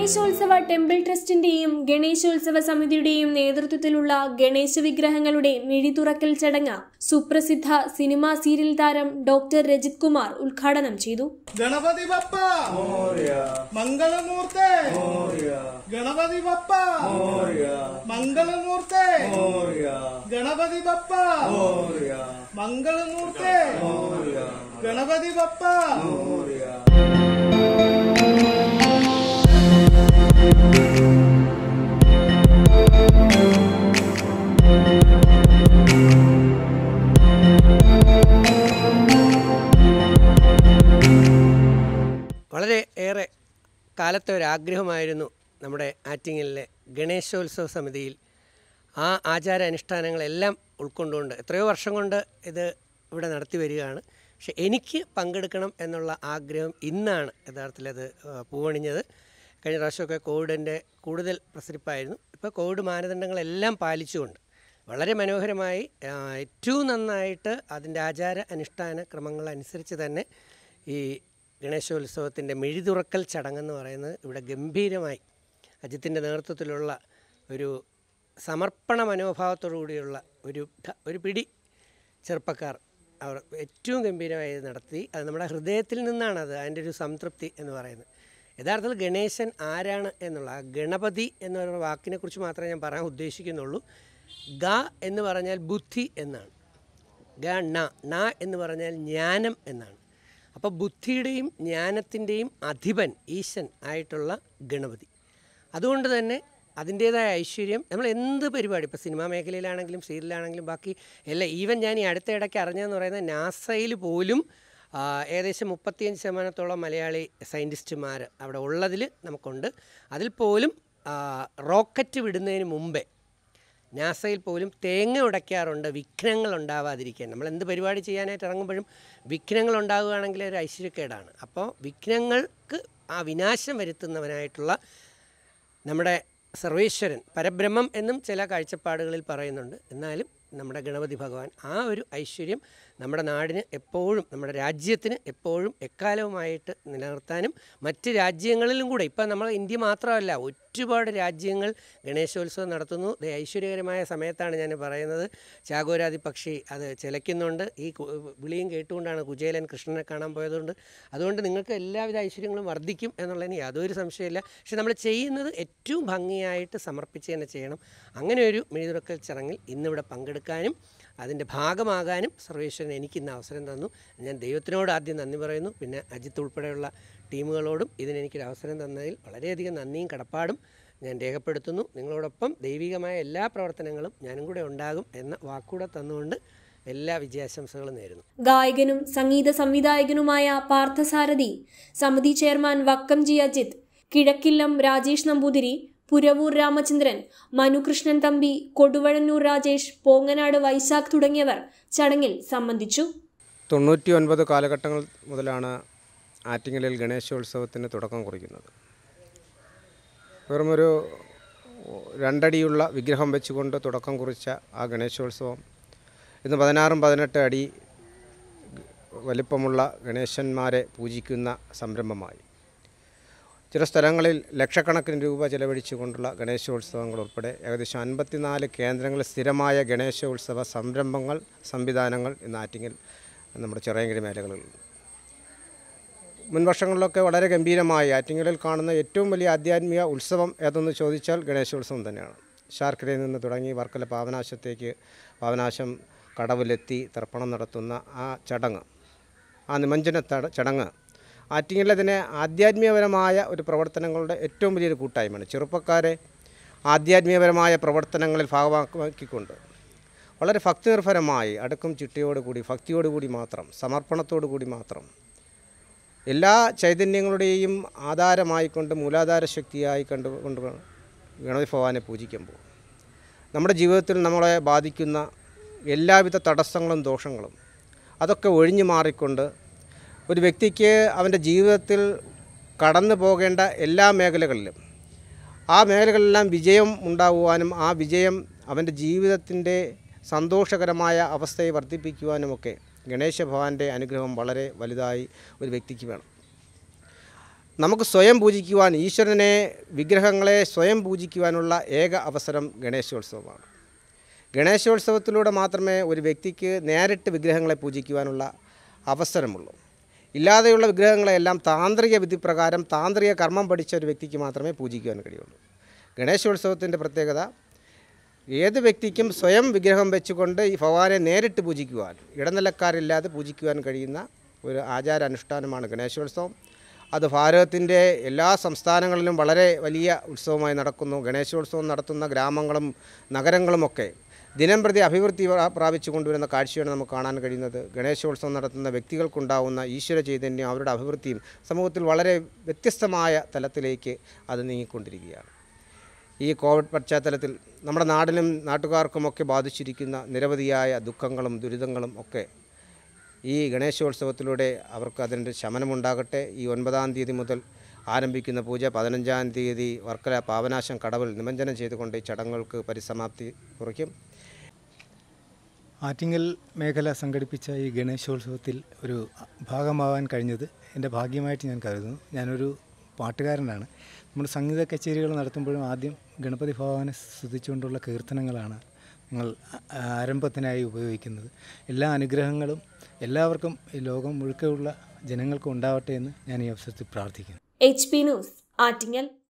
ഗണേശോത്സവ temple ട്രസ്റ്റിന്റെയും ഗണേശോത്സവ സമിതിയുടെയും നേതൃത്വത്തിലുള്ള ഗണേശ വിഗ്രഹങ്ങളുടെ മിഴിതുറക്കൽ ചടങ്ങ് സുപ്രസിദ്ധ സിനിമാ സീരിയൽ താരം ഡോക്ടർ രജിത് കുമാർ ഉദ്ഘാടനം ചെയ്തു ഗണപതി ബപ്പ മംഗളമൂർത്തെ ഗണപതി ബപ്പ മംഗളമൂർത്തെ ഗണപതി ബപ്പ മംഗളമൂർത്തെ ഗണപതി ബപ്പ വളരെ ഏറെ കാലത്തെ ഒരാഗ്രഹമായിരുന്നു നമ്മുടെ ആറ്റിങ്ങലിലെ ഗണേശോത്സവ സമിതിയിൽ ആ ആചാര അനുഷ്ഠാനങ്ങളെല്ലാം ഉൾക്കൊണ്ടുകൊണ്ട് എത്രയോ വർഷം കൊണ്ട് ഇത് ഇവിടെ നടത്തി വരികയാണ് പക്ഷെ എനിക്ക് പങ്കെടുക്കണം എന്നുള്ള ആഗ്രഹം ഇന്നാണ് യഥാർത്ഥത്തിൽ അത് ആ, പൂവണിഞ്ഞത് കഴിഞ്ഞ പ്രാവശ്യമൊക്കെ കോവിഡിൻ്റെ കൂടുതൽ പ്രസരിപ്പായിരുന്നു ഇപ്പോൾ കോവിഡ് മാനദണ്ഡങ്ങളെല്ലാം പാലിച്ചുകൊണ്ട് വളരെ മനോഹരമായി ആ, ഏറ്റവും നന്നായിട്ട് അതിൻ്റെ ആചാര അനുഷ്ഠാന ക്രമങ്ങൾ അനുസരിച്ച് തന്നെ ഈ ഗണേശോത്സവത്തിൻ്റെ മെഴിതുറക്കൽ ചടങ്ങെന്ന് പറയുന്നത് ഇവിടെ ഗംഭീരമായി അജിത്തിൻ്റെ നേതൃത്വത്തിലുള്ള ഒരു സമർപ്പണ മനോഭാവത്തോടു കൂടിയുള്ള ഒരു ധ- ഒരു പിടി ചെറുപ്പക്കാർ അവർ ഏറ്റവും ഗംഭീരമായി ഇത് നടത്തി അത് നമ്മുടെ ഹൃദയത്തിൽ നിന്നാണ് അത് അതിൻ്റെ ഒരു സംതൃപ്തി എന്ന് പറയുന്നത് യഥാർത്ഥത്തിൽ ഗണേശൻ ആരാണ് എന്നുള്ള ആ ഗണപതി എന്ന ഒരു വാക്കിനെ കുറിച്ച് മാത്രമേ ഞാൻ പറയാൻ ഉദ്ദേശിക്കുന്നുള്ളൂ ഗ എന്ന് പറഞ്ഞാൽ ബുദ്ധി എന്നാണ് ഗ ണ ണ എന്ന് പറഞ്ഞാൽ ജ്ഞാനം എന്നാണ് അപ്പോൾ ബുദ്ധിയുടെയും ജ്ഞാനത്തിൻ്റെയും അധിപൻ ഈശൻ ആയിട്ടുള്ള ഗണപതി അതുകൊണ്ട് തന്നെ അതിൻ്റേതായ ഐശ്വര്യം നമ്മൾ എന്ത് പരിപാടി ഇപ്പോൾ സിനിമാ മേഖലയിലാണെങ്കിലും സീരിയലാണെങ്കിലും ബാക്കി എല്ലാം ഈവൻ ഞാൻ ഈ അടുത്ത ഇടയ്ക്ക് അറിഞ്ഞതെന്ന് പറയുന്നത് നാസയിൽ പോലും ആ, ഏകദേശം മുപ്പത്തിയഞ്ച് ശതമാനത്തോളം മലയാളി സയൻറ്റിസ്റ്റുമാർ അവിടെ ഉള്ളതിൽ നമുക്കുണ്ട് അതിൽ പോലും ആ, റോക്കറ്റ് വിടുന്നതിന് മുമ്പേ നാസയിൽ പോലും തേങ്ങ ഉടയ്ക്കാറുണ്ട് വിഘ്നങ്ങൾ ഉണ്ടാവാതിരിക്കാൻ നമ്മൾ എന്ത് പരിപാടി ചെയ്യാനായിട്ട് ഇറങ്ങുമ്പോഴും വിഘ്നങ്ങൾ ഉണ്ടാവുകയാണെങ്കിൽ ഒരു ഐശ്വര്യക്കേടാണ് അപ്പോൾ വിഘ്നങ്ങൾക്ക് ആ വിനാശം വരുത്തുന്നവനായിട്ടുള്ള നമ്മുടെ സർവേശ്വരൻ പരബ്രഹ്മം എന്നും ചില കാഴ്ചപ്പാടുകളിൽ പറയുന്നുണ്ട് എന്നാലും നമ്മുടെ ഗണപതി ഭഗവാൻ ആ ഒരു ഐശ്വര്യം നമ്മുടെ നാടിന് എപ്പോഴും നമ്മുടെ രാജ്യത്തിന് എപ്പോഴും എക്കാലവുമായിട്ട് നിലനിർത്താനും മറ്റ് രാജ്യങ്ങളിലും കൂടെ ഇപ്പം നമ്മൾ ഇന്ത്യ മാത്രമല്ല ഒരുപാട് രാജ്യങ്ങൾ ഗണേശോത്സവം നടത്തുന്നു ദേ ഐശ്വര്യകരമായ സമയത്താണ് ഞാൻ പറയുന്നത് ചാകോരാതി പക്ഷി അത് ചിലയ്ക്കുന്നുണ്ട് ഈ കു- വിളിയും കേട്ടുകൊണ്ടാണ് കുചേലൻ കൃഷ്ണനെ കാണാൻ പോയതുകൊണ്ട് അതുകൊണ്ട് നിങ്ങൾക്ക് എല്ലാവിധ ഐശ്വര്യങ്ങളും വർദ്ധിക്കും എന്നുള്ളതിന് യാതൊരു സംശയമില്ല പക്ഷെ നമ്മൾ ചെയ്യുന്നത് ഏറ്റവും ഭംഗിയായിട്ട് സമർപ്പിച്ച് തന്നെ ചെയ്യണം അങ്ങനെ ഒരു മെഴുതുറക്കൽ ചടങ്ങിൽ ഇന്നിവിടെ പങ്കെടുക്കാനും അതിൻ്റെ ഭാഗമാകാനും സർവേശ്വരൻ എനിക്ക് ഇന്ന് അവസരം തന്നു ഞാൻ ദൈവത്തിനോട് ആദ്യം നന്ദി പറയുന്നു പിന്നെ അജിത്ത് ഉൾപ്പെടെയുള്ള ടീമുകളോടും ഇതിന് എനിക്കൊരു അവസരം തന്നതിൽ വളരെയധികം നന്ദിയും കടപ്പാടും ഞാൻ രേഖപ്പെടുത്തുന്നു നിങ്ങളോടൊപ്പം ദൈവികമായ എല്ലാ പ്രവർത്തനങ്ങളും ഞാനും കൂടെ ഉണ്ടാകും എന്ന വാക്കൂടെ തന്നുകൊണ്ട് എല്ലാ വിജയാശംസകളും നേരുന്നു ഗായകനും സംഗീത സംവിധായകനുമായ പാർത്ഥസാരഥി സമിതി ചെയർമാൻ വക്കം ജി അജിത് കിഴക്കില്ലം രാജേഷ് നമ്പൂതിരി പുരവൂർ രാമചന്ദ്രൻ മനുകൃഷ്ണൻ തമ്പി കൊടുവഴന്നൂർ രാജേഷ് പോങ്ങനാട് വൈശാഖ് തുടങ്ങിയവർ ചടങ്ങിൽ സംബന്ധിച്ചു തൊണ്ണൂറ്റി ഒൻപത് കാലഘട്ടങ്ങൾ മുതലാണ് ആറ്റിങ്ങലിൽ ഗണേശോത്സവത്തിന് തുടക്കം കുറിക്കുന്നത് വെറുമൊരു രണ്ടടിയുള്ള വിഗ്രഹം വെച്ചുകൊണ്ട് തുടക്കം കുറിച്ച ആ ഗണേശോത്സവം ഇന്ന് പതിനാറും പതിനെട്ട് അടി വലിപ്പമുള്ള ഗണേശന്മാരെ പൂജിക്കുന്ന സംരംഭമായി ചില സ്ഥലങ്ങളിൽ ലക്ഷക്കണക്കിന് രൂപ ചെലവഴിച്ചുകൊണ്ടുള്ള ഗണേശോത്സവങ്ങൾ ഉൾപ്പെടെ ഏകദേശം അൻപത്തിനാല് കേന്ദ്രങ്ങളിൽ സ്ഥിരമായ ഗണേശോത്സവ സംരംഭങ്ങൾ സംവിധാനങ്ങൾ ഇന്ന് ആറ്റിങ്ങൽ നമ്മുടെ ചിറയങ്കിരി മേഖലകളിൽ മുൻ വർഷങ്ങളിലൊക്കെ വളരെ ഗംഭീരമായി ആറ്റിങ്ങലിൽ കാണുന്ന ഏറ്റവും വലിയ ആധ്യാത്മിക ഉത്സവം ഏതെന്ന് ചോദിച്ചാൽ ഗണേശോത്സവം തന്നെയാണ് ശാർക്കരയിൽ നിന്ന് തുടങ്ങി വർക്കല പാവനാശത്തേക്ക് പാവനാശം കടവിലെത്തി തർപ്പണം നടത്തുന്ന ആ ചടങ്ങ് ആ നിമഞ്ജന തട ചടങ്ങ് ആറ്റിങ്ങലതിനെ ആധ്യാത്മികപരമായ ഒരു പ്രവർത്തനങ്ങളുടെ ഏറ്റവും വലിയൊരു കൂട്ടായ്മയാണ് ചെറുപ്പക്കാരെ ആധ്യാത്മികപരമായ പ്രവർത്തനങ്ങളിൽ ഭാഗമാക്കിക്കൊണ്ട് വളരെ ഭക്തി നിർഭരമായി അടുക്കും ചിട്ടയോടുകൂടി ഭക്തിയോടുകൂടി മാത്രം സമർപ്പണത്തോടു കൂടി മാത്രം എല്ലാ ചൈതന്യങ്ങളുടെയും ആധാരമായിക്കൊണ്ട് മൂലാധാര ശക്തിയായി കണ്ടു കൊണ്ട് ഗണപതി ഭഗവാനെ പൂജിക്കുമ്പോൾ നമ്മുടെ ജീവിതത്തിൽ നമ്മളെ ബാധിക്കുന്ന എല്ലാവിധ തടസ്സങ്ങളും ദോഷങ്ങളും അതൊക്കെ ഒഴിഞ്ഞു മാറിക്കൊണ്ട് ഒരു വ്യക്തിക്ക് അവൻ്റെ ജീവിതത്തിൽ കടന്നു പോകേണ്ട എല്ലാ മേഖലകളിലും ആ മേഖലകളിലെല്ലാം വിജയം ഉണ്ടാകുവാനും ആ വിജയം അവൻ്റെ ജീവിതത്തിൻ്റെ സന്തോഷകരമായ അവസ്ഥയെ വർദ്ധിപ്പിക്കുവാനുമൊക്കെ ഗണേശ ഭഗവാന്റെ അനുഗ്രഹം വളരെ വലുതായി ഒരു വ്യക്തിക്ക് വേണം നമുക്ക് സ്വയം പൂജിക്കുവാൻ ഈശ്വരനെ വിഗ്രഹങ്ങളെ സ്വയം പൂജിക്കുവാനുള്ള ഏക അവസരം ഗണേശോത്സവമാണ് ഗണേശോത്സവത്തിലൂടെ മാത്രമേ ഒരു വ്യക്തിക്ക് നേരിട്ട് വിഗ്രഹങ്ങളെ പൂജിക്കുവാനുള്ള അവസരമുള്ളൂ ഇല്ലാതെയുള്ള വിഗ്രഹങ്ങളെല്ലാം താന്ത്രിക വിധി പ്രകാരം താന്ത്രിക കർമ്മം പഠിച്ച ഒരു വ്യക്തിക്ക് മാത്രമേ പൂജിക്കുവാൻ കഴിയുള്ളൂ ഗണേശോത്സവത്തിൻ്റെ പ്രത്യേകത ഏത് വ്യക്തിക്കും സ്വയം വിഗ്രഹം വെച്ചുകൊണ്ട് ഈ ഭഗവാനെ നേരിട്ട് പൂജിക്കുവാൻ ഇടനിലക്കാരില്ലാതെ പൂജിക്കുവാൻ കഴിയുന്ന ഒരു ആചാരാനുഷ്ഠാനമാണ് ഗണേശോത്സവം അത് ഭാരതത്തിൻ്റെ എല്ലാ സംസ്ഥാനങ്ങളിലും വളരെ വലിയ ഉത്സവമായി നടക്കുന്നു ഗണേശോത്സവം നടത്തുന്ന ഗ്രാമങ്ങളും നഗരങ്ങളുമൊക്കെ ദിനം പ്രതി അഭിവൃദ്ധി പ്രാ- പ്രാപിച്ചു കൊണ്ടുവരുന്ന കാഴ്ചയാണ് നമുക്ക് കാണാൻ കഴിയുന്നത് ഗണേശോത്സവം നടത്തുന്ന വ്യക്തികൾക്കുണ്ടാവുന്ന ഈശ്വര ചൈതന്യം അവരുടെ അഭിവൃദ്ധിയും സമൂഹത്തിൽ വളരെ വ്യത്യസ്തമായ തലത്തിലേക്ക് അത് നീങ്ങിക്കൊണ്ടിരിക്കുകയാണ് ഈ കോവിഡ് പശ്ചാത്തലത്തിൽ നമ്മുടെ നാടിനും നാട്ടുകാർക്കുമൊക്കെ ബാധിച്ചിരിക്കുന്ന നിരവധിയായ ദുഃഖങ്ങളും ദുരിതങ്ങളും ഒക്കെ ഈ ഗണേശോത്സവത്തിലൂടെ അവർക്ക് അതിൻ്റെ ശമനമുണ്ടാകട്ടെ ഈ ഒൻപതാം തീയതി മുതൽ ആരംഭിക്കുന്ന പൂജ പതിനഞ്ചാം തീയതി വർക്കല പാവനാശം കടവിൽ നിമഞ്ജനം ചെയ്തുകൊണ്ട് ഈ ചടങ്ങുകൾക്ക് പരിസമാപ്തി കുറിക്കും ആറ്റിങ്ങൽ മേഖല സംഘടിപ്പിച്ച ഈ ഗണേശോത്സവത്തിൽ ഒരു ഭാഗമാകാൻ കഴിഞ്ഞത് എൻ്റെ ഭാഗ്യമായിട്ട് ഞാൻ കരുതുന്നു ഞാനൊരു പാട്ടുകാരനാണ് നമ്മൾ സംഗീത കച്ചേരികൾ നടത്തുമ്പോഴും ആദ്യം ഗണപതി ഭഗവാനെ സ്തുതിച്ചുകൊണ്ടുള്ള കീർത്തനങ്ങളാണ് ഞങ്ങൾ ആ- ആരംഭത്തിനായി ഉപയോഗിക്കുന്നത് എല്ലാ അനുഗ്രഹങ്ങളും എല്ലാവർക്കും ഈ ലോകം മുഴുക്കെയുള്ള ജനങ്ങൾക്കും ഉണ്ടാവട്ടെ എന്ന് ഞാൻ ഈ അവസരത്തിൽ പ്രാർത്ഥിക്കുന്നു എച്ച് പി ന്യൂസ് ആറ്റിങ്ങൽ